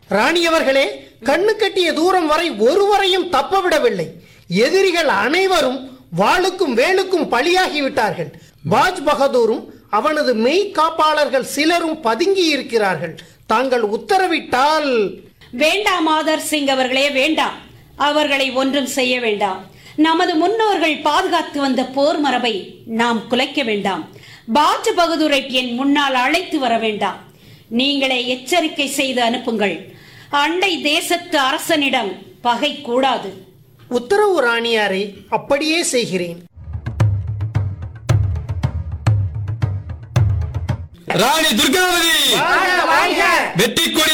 ராணியவர்களே கண்ணு கட்டிய தூரம் வரை ஒருவரையும் தப்பவிடவில்லை எதிரிகள் அனைவரும் வாளுக்கும் வேலுக்கும் பலியாகிவிட்டார்கள் பாஜ் பகதூரும் அவனது மெய் காப்பாளர்கள் சிலரும் பதுங்கி இருக்கிறார்கள் தாங்கள் உத்தரவிட்டால் வேண்டாம் மாதர் சிங் அவர்களே வேண்டாம் அவர்களை ஒன்றும் செய்ய வேண்டாம் நமது முன்னோர்கள் பாதுகாத்து வந்த போர் மரபை நாம் குலைக்க வேண்டாம் பாஜ் பகதூரை என் முன்னால் அழைத்து வர வேண்டாம் நீங்களே எச்சரிக்கை செய்து அனுப்புங்கள் அண்டை தேசத்து அரசனிடம் பகை கூடாது உத்தரவு ராணியாரே அப்படியே செய்கிறேன் ராணி துர்காவதி வெற்றி கொடி